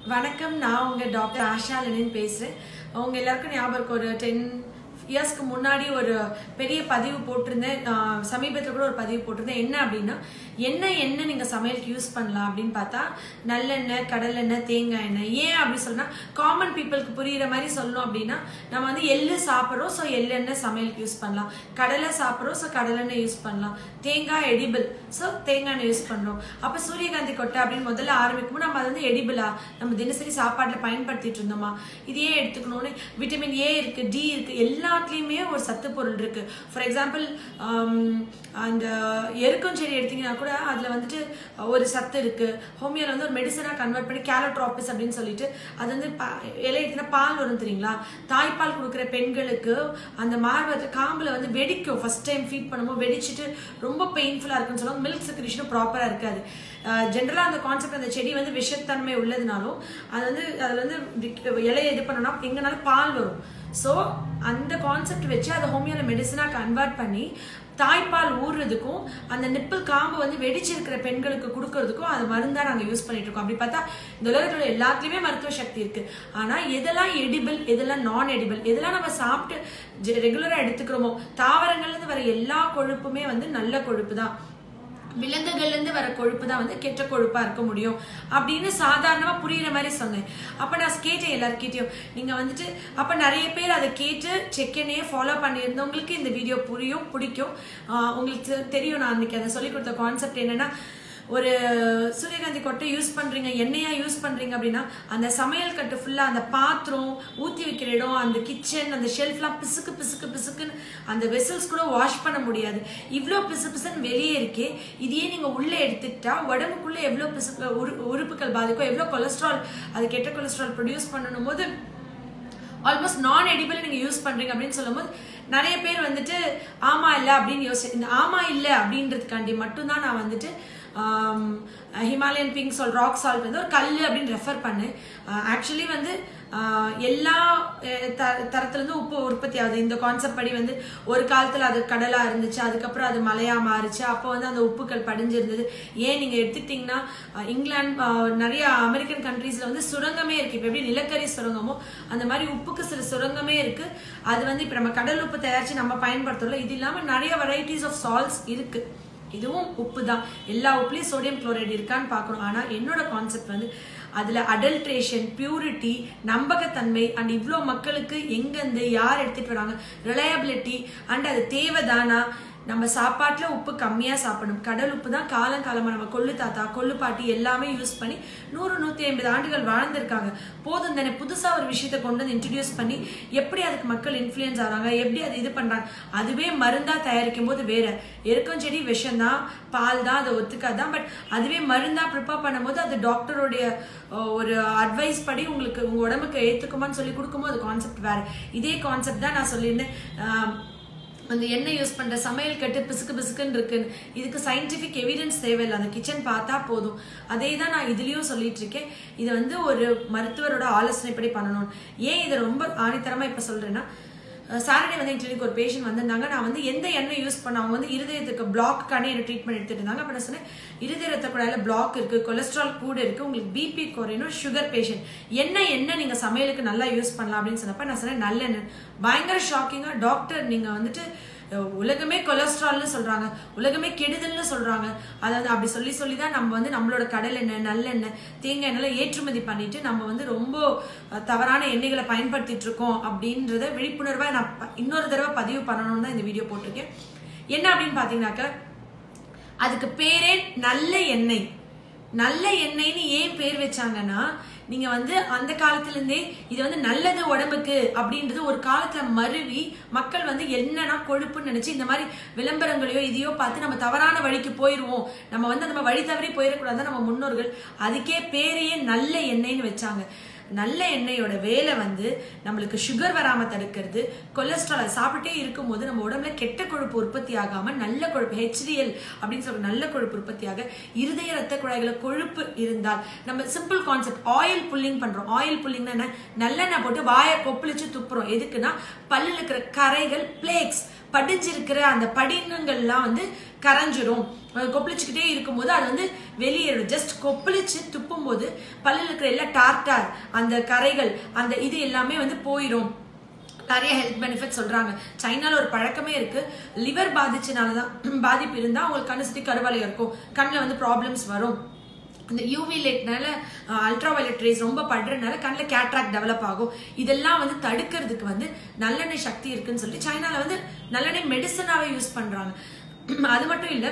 வணக்கம் நான் உங்க டாக்டர் ஆஷா லெனின் பேசுறேன் உங்க எல்லாருக்கும் ஞாபகம் இருக்கு ஒரு டென் இயர்ஸ்க்கு முன்னாடி ஒரு பெரிய பதிவு போட்டிருந்தேன் ஆஹ் சமீபத்துல கூட ஒரு பதிவு போட்டிருந்தேன் என்ன அப்படின்னா என்ன எண்ணெய் நீங்க சமையலுக்கு யூஸ் பண்ணலாம் அப்படின்னு பார்த்தா நல்லெண்ணெய் கடலெண்ணெய் தேங்காய் எண்ணெய் ஏன் அப்படி சொன்னா காமன் பீப்புளுக்கு புரியுற மாதிரி சொல்லணும் அப்படின்னா நம்ம வந்து எள்ளு சாப்பிட்றோம் ஸோ எள்ளெண்ணெய் சமையலுக்கு யூஸ் பண்ணலாம் கடலை சாப்பிட்றோம் ஸோ கடலெண்ணெய் யூஸ் பண்ணலாம் தேங்காய் எடிபிள் ஸோ தேங்காய் எண்ணெய் யூஸ் பண்றோம் அப்ப சூரியகாந்தி கொட்டை அப்படின்னு முதல்ல ஆரம்பிக்கும் நம்ம அது வந்து எடிபிளா நம்ம தினசரி சாப்பாட்டுல பயன்படுத்திட்டு இருந்தோமா இது ஏன் எடுத்துக்கணும்னு விட்டமின் ஏ இருக்கு டி இருக்கு எல்லாத்துலயுமே ஒரு சத்து பொருள் இருக்கு ஃபார் எக்ஸாம்பிள் அந்த எருக்கும் செடி எடுத்தீங்கன்னா கூட அதுல வந்துட்டு ஒரு சத்து இருக்கு ஹோமியோல வந்து ஒரு மெடிசனா கன்வெர்ட் பண்ணி கேலட்ராபிஸ் அப்படின்னு சொல்லிட்டு அது வந்து பா- இலை எடுத்தீங்கன்னா பால் வரும் தெரியுங்களா தாய்ப்பால் கொடுக்குற பெண்களுக்கு அந்த மார்பகத்தை காம்புல வந்து வெடிக்கும் ஃபர்ஸ்ட் டைம் ஃபீட் பண்ணும்போது வெடிச்சிட்டு ரொம்ப பெயின்ஃபுல்லா இருக்குன்னு சொல்லுவாங்க மில்க் செக்ரேஷனும் ப்ராப்பரா இருக்காது ஜென்ரலா அந்த கான்செப்ட் அந்த செடி வந்து விஷத்தன்மை உள்ளதுனாலும் அது வந்து அதுல வந்து விக்- இலையை இது பண்ணோம்னா எங்கனாலும் பால் வரும் ஸோ அந்த கான்செப்ட் வச்சு அதை ஹோமியோல மெடிசனா கன்வெர்ட் பண்ணி தாய்ப்பால் ஊறுறதுக்கும் அந்த நிப்பிள் காம்பு வந்து வெடிச்சிருக்கிற பெண்களுக்கு கொடுக்கறதுக்கும் அது மருந்தா நாங்க யூஸ் பண்ணிட்டு இருக்கோம் அப்படி பார்த்தா இந்த உலகத்துல எல்லாத்துலயுமே மருத்துவ சக்தி இருக்கு ஆனா எதெல்லாம் எடிபிள் எதெல்லாம் நான் எடிபிள் எதெல்லாம் நம்ம சாப்பிட்டு ரெகுலரா எடுத்துக்கிறோமோ தாவரங்கள்ல இருந்து வர எல்லா கொழுப்புமே வந்து நல்ல கொழுப்பு தான் விலங்குகள்ல இருந்து வர கொழுப்பு தான் வந்து கெட்ட கொழுப்பா இருக்க முடியும் அப்படின்னு சாதாரணமா புரியுற மாதிரி சொன்னேன் அப்ப நான் கேட்டேன் எல்லார்கிட்டயும் நீங்க வந்துட்டு அப்ப நிறைய பேர் அதை கேட்டு செக்கனையே ஃபாலோ பண்ணியிருந்தவங்களுக்கு இந்த வீடியோ புரியும் பிடிக்கும் ஆஹ் உங்களுக்கு தெ- தெரியும் நான் அன்னைக்கு அதை சொல்லி கொடுத்த கான்செப்ட் என்னன்னா ஒரு சூரியகாந்தி கொட்டை யூஸ் பண்றீங்க எண்ணெயா யூஸ் பண்றீங்க அப்படின்னா அந்த சமையல் கட்டு ஃபுல்லா அந்த பாத்திரம் ஊத்தி வைக்கிற இடம் அந்த கிச்சன் அந்த ஷெல்ஃப்லாம் பிசுக்கு பிசுக்கு பிசுக்குன்னு அந்த வெசல்ஸ் கூட வாஷ் பண்ண முடியாது இவ்ளோ பிசு பிசுன்னு வெளியே இருக்கே இதையே நீங்க உள்ள எடுத்துக்கிட்டா உடம்புக்குள்ள எவ்வளவு பிசு உறு- உறுப்புகள் பாதிக்கும் எவ்வளவு கொலஸ்ட்ரால் அது கெட்ட கொலஸ்ட்ரால் ப்ரொடியூஸ் பண்ணணும் போது ஆல்மோஸ்ட் நான் எடிபிள் நீங்க யூஸ் பண்றீங்க அப்படின்னு சொல்லும்போது நிறைய பேர் வந்துட்டு ஆமா இல்ல அப்படின்னு யோசி இந்த ஆமா இல்ல அப்படின்றதுக்காண்டி மட்டும்தான் நான் வந்துட்டு Himalayan pink salt rock salt வந்து ஒரு கல் அப்படின்னு ரெஃபர் பண்ணேன் ஆக்சுவலி வந்து ஆஹ் எல்லா அஹ், த- தரத்துல இருந்து உப்பு உற்பத்தி ஆகுது இந்த கான்செப்ட் படி வந்து ஒரு காலத்துல அது கடலா இருந்துச்சு அதுக்கப்புறம் அது மலையா மாறுச்சு அப்போ வந்து அந்த உப்புக்கள் படிஞ்சிருந்தது ஏன் நீங்க எடுத்துக்கிட்டீங்கன்னா அஹ், இங்கிலாந்து அஹ், நிறைய அமெரிக்கன் கண்ட்ரீஸ்ல வந்து சுரங்கமே இருக்கு இப்ப எப்படி நிலக்கரி சுரங்கமோ அந்த மாதிரி உப்புக்கு சில சுரங்கமே இருக்கு அது வந்து இப்ப நம்ம கடல் உப்பு தயாரிச்சு நம்ம பயன்படுத்துறோம் இது இல்லாம நிறைய வெரைட்டிஸ் ஆஃப் சால்ட்ஸ் இருக்கு இதுவும் உப்பு தான் எல்லா உப்புலயும் சோடியம் குளோரைடு இருக்கான்னு பார்க்கணும் ஆனா என்னோட கான்செப்ட் வந்து அதுல அடல்ட்ரேஷன் பியூரிட்டி நம்பகத்தன்மை அண்ட் இவ்வளோ மக்களுக்கு எங்கேருந்து யார் எடுத்துட்டு வராங்க ரிலையபிலிட்டி அண்ட் அது தேவைதானா நம்ம சாப்பாட்டுல உப்பு கம்மியா சாப்பிடணும் கடல் உப்பு தான் காலம் காலமா நம்ம கொள்ளு தாத்தா கொள்ளு பாட்டி எல்லாமே யூஸ் பண்ணி நூறு நூத்தி ஐம்பது ஆண்டுகள் வாழ்ந்திருக்காங்க போதும் தானே புதுசா ஒரு விஷயத்தை கொண்டு வந்து இன்ட்ரடியூஸ் பண்ணி எப்படி அதுக்கு மக்கள் இன்ஃப்ளூயன்ஸ் ஆகிறாங்க எப்படி அது இது பண்றாங்க அதுவே மருந்தா தயாரிக்கும் போது வேற எருக்கம் செடி விஷம் தான் பால் தான் அதை ஒத்துக்காதான் பட் அதுவே மருந்தா ப்ரிப்பேர் பண்ணும்போது அது டாக்டருடைய அஹ், ஒரு அட்வைஸ் படி உங்களுக்கு உங்க உடம்புக்கு ஏத்துக்குமான்னு சொல்லி கொடுக்கும்போது அது கான்செப்ட் வேற இதே கான்செப்ட் தான் நான் சொல்லியிருந்தேன் ஆஹ், அந்த எண்ணெய் யூஸ் பண்ற சமையல் கட்டு பிசுக்கு பிசுக்குன்னு இருக்குன்னு இதுக்கு சயின்டிபிக் எவிடன்ஸ் தேவையில்லை அந்த கிச்சன் பார்த்தா போதும் அதே தான் நான் இதுலயும் சொல்லிட்டு இருக்கேன் இது வந்து ஒரு மருத்துவரோட ஆலோசனைப்படி பண்ணணும் ஏன் இதை ரொம்ப ஆணித்தரமா இப்ப சொல்றேன்னா சாட்டர்டே வந்து என் கிளினிக் ஒரு பேஷண்ட் வந்திருந்தாங்க நான் வந்து எந்த எண்ணெய் யூஸ் பண்ண அவங்க வந்து இருதயத்துக்கு பிளாக்கான என்ன ட்ரீட்மெண்ட் எடுத்துட்டு இருந்தாங்க அப்ப நான் சொன்னேன் இருதய ரத்த குழாயில பிளாக் இருக்கு கொலஸ்ட்ரால் கூட இருக்கு உங்களுக்கு பிபி குறையணும் சுகர் பேஷண்ட் என்ன எண்ணெய் நீங்க சமையலுக்கு நல்லா யூஸ் பண்ணலாம் அப்படின்னு சொன்னப்ப நான் சொன்னேன் நல்லெண்ணெய் பயங்கர ஷாக்கிங்கா டாக்டர் நீங்க வந்துட்டு அஹ், உலகமே கொலஸ்ட்ரால்னு சொல்றாங்க உலகமே கெடுதல்னு சொல்றாங்க அதாவது அப்படி சொல்லி சொல்லி தான் நம்ம வந்து நம்மளோட கடல் எண்ணெய் நல்லெண்ணெய் தேங்காய் எண்ணெய் ஏற்றுமதி பண்ணிட்டு நம்ம வந்து ரொம்ப அஹ், தவறான எண்ணெய்களை பயன்படுத்திட்டு இருக்கோம் அப்படின்றத விழிப்புணர்வா நான் ப- இன்னொரு தடவை பதிவு பண்ணணும்னு தான் இந்த வீடியோ போட்டிருக்கேன் என்ன அப்படின்னு பாத்தீங்கன்னாக்க அதுக்கு பேரே நல்ல எண்ணெய் நல்ல எண்ணெய்னு ஏன் பேர் வச்சாங்கன்னா நீங்க வந்து அந்த காலத்துல இருந்தே இது வந்து நல்லது உடம்புக்கு அப்படின்றது ஒரு காலத்துல மருவி மக்கள் வந்து என்னன்னா கொழுப்புன்னு நினைச்சு இந்த மாதிரி விளம்பரங்களையோ இதையோ பார்த்து நம்ம தவறான வழிக்கு போயிருவோம் நம்ம வந்து நம்ம வழி தவறி போயிடக்கூடாது நம்ம முன்னோர்கள் அதுக்கே பேரையே நல்ல எண்ணெய்னு வச்சாங்க நல்ல எண்ணெயோட வேலை வந்து நம்மளுக்கு சுகர் வராம தடுக்கிறது கொலஸ்ட்ரால் அதை சாப்பிட்டே இருக்கும்போது நம்ம உடம்புல கெட்ட கொழுப்பு உற்பத்தி ஆகாம நல்ல கொழுப்பு ஹெச்டிஎல் அப்படின்னு சொல்ற நல்ல கொழுப்பு உற்பத்தியாக இருதய ரத்த குழாய்கள கொழுப்பு இருந்தால் நம்ம சிம்பிள் கான்செப்ட் ஆயில் புல்லிங் பண்றோம் ஆயில் புல்லிங்னா என்ன நல்லெண்ணெய் போட்டு வாயை கொப்பளிச்சு துப்புறோம் எதுக்குன்னா பல்லுல இருக்கிற கரைகள் பிளேக்ஸ் படிஞ்சிருக்கிற அந்த படினங்கள்லாம் வந்து கரைஞ்சிரும் அது கொப்பளிச்சுக்கிட்டே இருக்கும்போது அது வந்து வெளியேறும் ஜஸ்ட் கொப்பளிச்சு துப்பும் போது பல்லில் இருக்கிற எல்லா டார்டார் அந்த கரைகள் அந்த இது எல்லாமே வந்து போயிடும் நிறைய ஹெல்த் பெனிஃபிட் சொல்றாங்க சைனால ஒரு பழக்கமே இருக்கு லிவர் பாதிச்சனால தான் பாதிப்பு இருந்தா அவங்களுக்கு கண்ணு சுத்தி கருவலை இருக்கும் கண்ணில் வந்து ப்ராப்ளம்ஸ் வரும் இந்த யூவி லைட்னால அல்ட்ரா வயலட் ரேஸ் ரொம்ப படுறதுனால கண்ணில் கேட்ராக்ட் டெவலப் ஆகும் இதெல்லாம் வந்து தடுக்கிறதுக்கு வந்து நல்லெண்ணெய் சக்தி இருக்குன்னு சொல்லி சைனால வந்து நல்லெண்ணெய் மெடிசனாவே யூஸ் பண்றாங்க அது மட்டும் இல்லை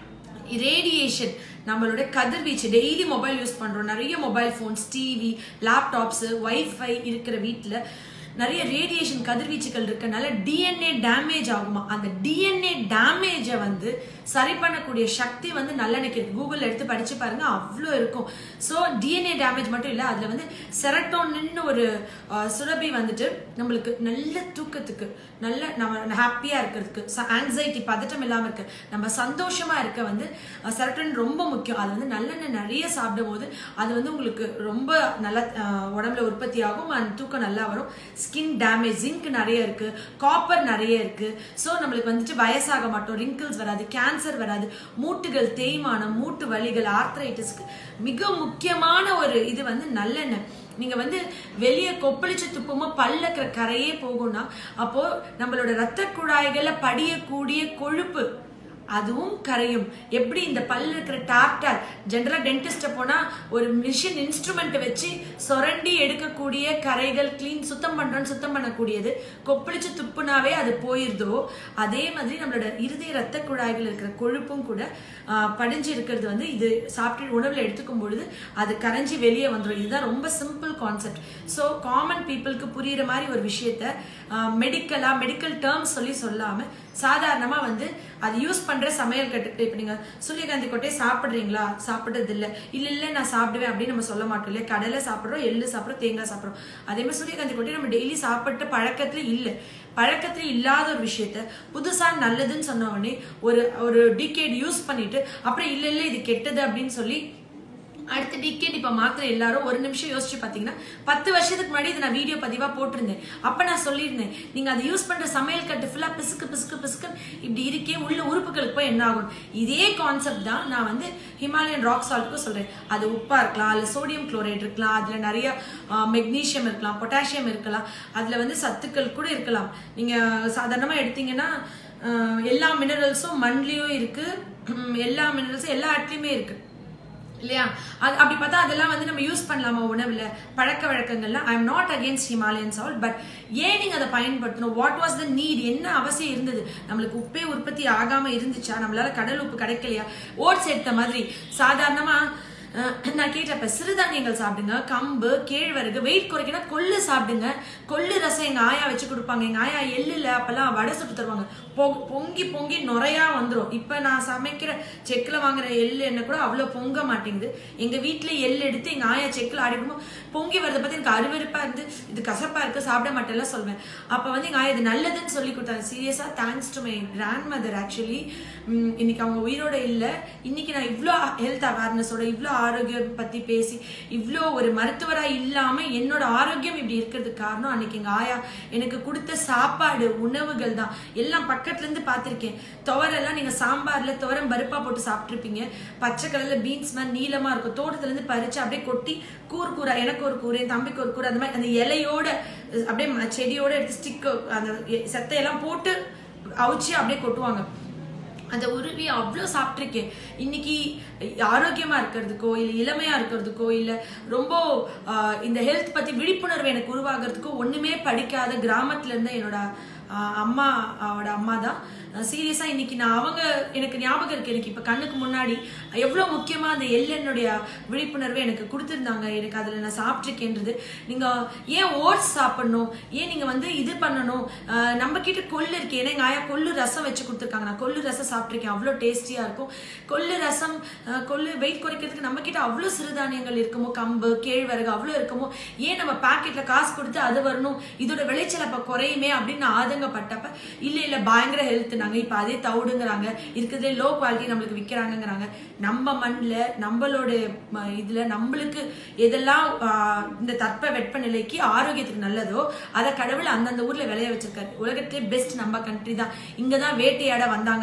ரேடியேஷன் நம்மளோட கதிர்வீச்சு டெய்லி மொபைல் யூஸ் பண்றோம் நிறைய mobile phones TV laptops wifi இருக்கிற வீட்டில் நிறைய ரேடியேஷன் கதிர்வீச்சுகள் இருக்கனால டிஎன்ஏ டேமேஜ் ஆகுமா அந்த டிஎன்ஏ டேமேஜை வந்து சரி பண்ணக்கூடிய சக்தி வந்து நல்லெண்ணெய்க்கு இருக்கு கூகுள் எடுத்து படிச்சு பாருங்க அவ்வளோ இருக்கும் ஸோ டிஎன்ஏ டேமேஜ் மட்டும் இல்லை அதில் வந்து செரட்டோன்னு ஒரு அஹ், சுரபி வந்துட்டு நம்மளுக்கு நல்ல தூக்கத்துக்கு நல்ல நம்ம ஹாப்பியாக இருக்கிறதுக்கு ஆங்ஸைட்டி பதட்டம் இல்லாமல் இருக்கு நம்ம சந்தோஷமா இருக்க வந்து செரட்டோன் ரொம்ப முக்கியம் அது வந்து நல்லெண்ணெய் நிறைய சாப்பிடும் போது அது வந்து உங்களுக்கு ரொம்ப நல்ல அஹ், உடம்புல உற்பத்தி ஆகும் and தூக்கம் நல்லா வரும் ஸ்கின் டேமேஜ் ஜிங்க் நிறைய இருக்கு காப்பர் நிறைய இருக்கு ஸோ நம்மளுக்கு வந்துட்டு வயசாக மாட்டோம் ரிங்கிள்ஸ் வராது கேன்சர் வராது மூட்டுகள் தேய்மானம் மூட்டு வலிகள் ஆர்த்ரைட்டிஸ்க்கு மிக முக்கியமான ஒரு இது வந்து நல்லெண்ணெய் நீங்க வந்து வெளியே கொப்பளிச்சு துப்புமோ பல்ல இருக்கிற கரையே போகும்னா அப்போ நம்மளோட ரத்த குழாய்களை படியக்கூடிய கொழுப்பு அதுவும் கரையும் எப்படி இந்த பல்ல இருக்கிற டாக்டர் ஜென்ரலா டென்டிஸ்ட போனா ஒரு மிஷின் இன்ஸ்ட்ருமெண்ட் வச்சு சொரண்டி எடுக்கக்கூடிய கரைகள் க்ளீன் சுத்தம் பண்றோம்னு சுத்தம் பண்ணக்கூடியது கொப்பளிச்சு துப்புனாவே அது போயிருதோ அதே மாதிரி நம்மளோட இருதய ரத்த குழாய்கள் இருக்கிற கொழுப்பும் கூட ஆஹ், படிஞ்சு இருக்கிறது வந்து இது சாப்பிட்டு உணவுல எடுத்துக்கும் பொழுது அது கரைஞ்சி வெளியே வந்துடும் இதுதான் ரொம்ப சிம்பிள் கான்செப்ட் ஸோ காமன் பீப்புளுக்கு புரியுற மாதிரி ஒரு விஷயத்த மெடிக்கலா மெடிக்கல் டேர்ம்ஸ் சொல்லி சொல்லாம சாதாரணமா வந்து அது யூஸ் பண்ற சமையல் கட்டு இப்போ நீங்க சூரியகாந்தி கொட்டையை சாப்பிடுறீங்களா சாப்பிடுறது இல்ல இல்ல இல்ல நான் சாப்பிடுவேன் அப்படின்னு நம்ம சொல்ல மாட்டோம் இல்லையா கடலை சாப்பிடுறோம் எள்ளு சாப்பிடுறோம் தேங்காய் சாப்பிடுறோம் அதே மாதிரி சூரியகாந்தி கொட்டையை நம்ம டெய்லி சாப்பிட்ட பழக்கத்துல இல்ல பழக்கத்துல இல்லாத ஒரு விஷயத்த புதுசா நல்லதுன்னு சொன்ன உடனே ஒரு ஒரு டிகேட் யூஸ் பண்ணிட்டு அப்புறம் இல்ல இல்ல இது கெட்டது அப்படின்னு சொல்லி அடுத்த டிக்கெட் இப்ப மாத்திர எல்லாரும் ஒரு நிமிஷம் யோசிச்சு பாத்தீங்கன்னா பத்து வருஷத்துக்கு முன்னாடி இதை நான் வீடியோ பதிவா போட்டிருந்தேன் அப்ப நான் சொல்லியிருந்தேன் நீங்க அதை யூஸ் பண்ற சமையல் கட்டு ஃபுல்லா பிசுக்கு பிசுக்கு பிசுக்கு இப்படி இருக்கே உள்ள உறுப்புகளுக்கு போய் என்ன ஆகும் இதே கான்செப்ட் தான் நான் வந்து ஹிமாலயன் ராக் சால்ட்டுக்கும் சொல்றேன் அது உப்பா இருக்கலாம் அதுல சோடியம் குளோரைட் இருக்கலாம் அதுல நிறைய மெக்னீசியம் இருக்கலாம் பொட்டாசியம் இருக்கலாம் அதுல வந்து சத்துக்கள் கூட இருக்கலாம் நீங்க சாதாரணமா எடுத்தீங்கன்னா ஆஹ், எல்லா மினரல்ஸும் மண்லயும் இருக்கு உம், எல்லா மினரல்ஸும் எல்லா இடத்துலயுமே இருக்கு இல்லையா அது அப்படி பார்த்தா அதெல்லாம் வந்து நம்ம யூஸ் பண்ணலாமா உணவுல பழக்க வழக்கங்கள்லாம் I am not against Himalayan salt but ஏன் நீங்க அதை பயன்படுத்தணும் வாட் வாஸ் த நீட் என்ன அவசியம் இருந்தது நம்மளுக்கு உப்பே உற்பத்தி ஆகாம இருந்துச்சா நம்மளால கடல் உப்பு கிடைக்கலையா ஓட்ஸ் எடுத்த மாதிரி சாதாரணமா அஹ், நான் கேட்டப்ப சிறுதானியங்கள் சாப்பிடுங்க கம்பு கேழ்வரகு வெயிட் குறைக்கணும் கொள்ளு சாப்பிடுங்க கொள்ளு ரசம் எங்க ஆயா வச்சு கொடுப்பாங்க எங்க ஆயா எள்ளுல அப்பெல்லாம் வடை சுட்டு தருவாங்க பொ- பொங்கி பொங்கி நுரையா வந்துரும் இப்ப நான் சமைக்கிற செக்குல வாங்குற எள்ளு என்ன கூட அவ்வளவு பொங்க மாட்டேங்குது எங்க வீட்ல எள்ளு எடுத்து எங்க ஆயா செக்குல ஆடிடுமோ பொங்கி வரத பத்தி எனக்கு அருவருப்பா இருந்து இது கசப்பா இருக்கு சாப்பிட மாட்டேன்ல சொல்வேன் அப்ப வந்து எங்க ஆயா இது நல்லதுன்னு சொல்லி கொடுத்தாங்க seriously thanks to my grandmother actually இன்னைக்கு அவங்க உயிரோட இல்ல இன்னைக்கு நான் இவ்ளோ ஹெல்த் அவேர்னஸோட இவ்ளோ ஆரோக்கியம் பத்தி பேசி இவ்ளோ ஒரு மருத்துவரா இல்லாம என்னோட ஆரோக்கியம் இப்படி இருக்கிறதுக்கு காரணம் அன்னைக்கு எங்க ஆயா எனக்கு கொடுத்த சாப்பாடு உணவுகள் தான் எல்லாம் பக்கத்துல இருந்து பார்த்திருக்கேன் துவரெல்லாம் நீங்க சாம்பார்ல துவரம் பருப்பா போட்டு சாப்பிட்டிருப்பீங்க பச்சை கலர்ல பீன்ஸ் மாதிரி நீளமா இருக்கும் தோட்டத்துல இருந்து பறிச்சு அப்படியே கொட்டி கூர் கூரா எனக்கு ஒரு கூறு என் தம்பிக்கு ஒரு கூறு அந்த மாதிரி அந்த இலையோட அஹ், அப்படியே ம- செடியோட எடுத்து ஸ்டிக் அந்த எ- செத்தையெல்லாம் போட்டு அவிச்சு அப்படியே கொட்டுவாங்க அந்த உருவி அவ்வளோ சாப்பிட்ருக்கேன் இன்னைக்கு ஆரோக்கியமா இருக்கிறதுக்கோ இல்லை இளமையா இருக்கிறதுக்கோ இல்லை ரொம்ப ஆஹ், இந்த ஹெல்த் பத்தி விழிப்புணர்வு எனக்கு உருவாகிறதுக்கோ ஒண்ணுமே படிக்காத கிராமத்துல இருந்த என்னோட ஆஹ், அம்மா அவட அம்மா தான் சீரியஸா இன்னைக்கு நான் அவங்க எனக்கு ஞாபகம் இருக்கு எனக்கு இப்ப கண்ணுக்கு முன்னாடி எவ்வளவு முக்கியமா அந்த எள்ளெண்ணுடைய விழிப்புணர்வு எனக்கு கொடுத்திருந்தாங்க எனக்கு அதுல நான் சாப்பிட்டிருக்கேன்றது நீங்க ஏன் ஓட்ஸ் சாப்பிடணும் ஏன் நீங்க வந்து இது பண்ணணும் ஆஹ் நம்ம கிட்ட கொள்ளு இருக்கு ஏன்னா எங்க ஆயா கொள்ளு ரசம் வச்சு கொடுத்துருக்காங்க நான் கொள்ளு ரசம் சாப்பிட்டிருக்கேன் அவ்வளோ டேஸ்டியா இருக்கும் கொள்ளு ரசம் ஆஹ் கொள்ளு வெயிட் குறைக்கிறதுக்கு நம்ம கிட்ட அவ்வளோ சிறுதானியங்கள் இருக்குமோ கம்பு கேழ்வரகு அவ்வளோ இருக்குமோ ஏன் நம்ம பாக்கெட்ல காசு கொடுத்து அது வரணும் இதோட விளைச்சல் அப்ப குறையுமே அப்படின்னு நான் ஆதங்கப்பட்டப்ப இல்ல இல்ல பயங்கர ஹெல்த் நாங்க இப்ப அதே தவிடுங்கிறாங்க இருக்கிறதுலே லோ குவாலிட்டி நம்மளுக்கு விக்கிறாங்கங்கிறாங்க நம்ம மண்ணுல நம்மளோட ம- இதுல நம்மளுக்கு எதெல்லாம் ஆஹ், இந்த தட்ப வெப்பநிலைக்கு ஆரோக்கியத்துக்கு நல்லதோ அதை கடவுள் அந்தந்த ஊர்ல விளைய வச்சிருக்காரு உலகத்திலே பெஸ்ட் நம்ம கண்ட்ரி தான் இங்கதான் வேட்டையாட வந்தாங்க ஆங்கிலேயர்கள்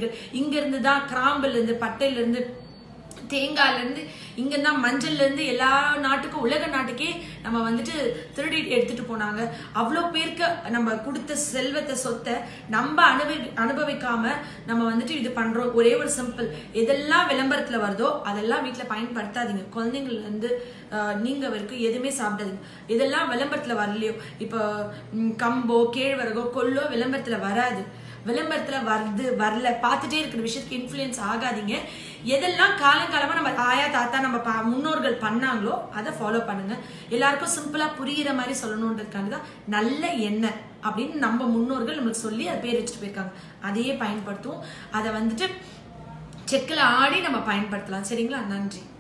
பயிர்கள் இங்க இருந்து தான் கிராம்புல இருந்து பட்டையில இருந்து தேங்காய்ல இருந்து இங்க தான் மஞ்சள்ல இருந்து எல்லா நாட்டுக்கும் உலக நாட்டுக்கே நம்ம வந்துட்டு திருடி எடுத்துட்டு போனாங்க அவ்வளோ பேருக்கு நம்ம கொடுத்த செல்வத்தை சொத்தை நம்ம அனுபவி அனுபவிக்காம நம்ம வந்துட்டு இது பண்றோம் ஒரே ஒரு சிம்பிள் எதெல்லாம் விளம்பரத்துல வருதோ அதெல்லாம் வீட்டுல பயன்படுத்தாதீங்க குழந்தைங்கள்ல இருந்து ஆஹ், நீங்க வரைக்கும் எதுவுமே சாப்பிடாதீங்க இதெல்லாம் விளம்பரத்துல வரலையோ இப்போ ம், கம்போ கேழ்வரகோ கொள்ளோ விளம்பரத்துல வராது விளம்பரத்துல வருது வரல பார்த்துட்டே இருக்கிற விஷயத்துக்கு இன்ஃப்ளூயன்ஸ் ஆகாதீங்க எதெல்லாம் காலங்காலமா நம்ம ஆயா தாத்தா நம்ம பா- முன்னோர்கள் பண்ணாங்களோ அதை ஃபாலோ பண்ணுங்க எல்லாருக்கும் சிம்பிளா புரியிற மாதிரி சொல்லணுன்றதுக்காக தான் நல்ல எண்ணெய் அப்படின்னு நம்ம முன்னோர்கள் நம்மளுக்கு சொல்லி அதை பேர் வச்சுட்டு போயிருக்காங்க அதையே பயன்படுத்துவோம் அதை வந்துட்டு செக்கில் ஆடி நம்ம பயன்படுத்தலாம் சரிங்களா நன்றி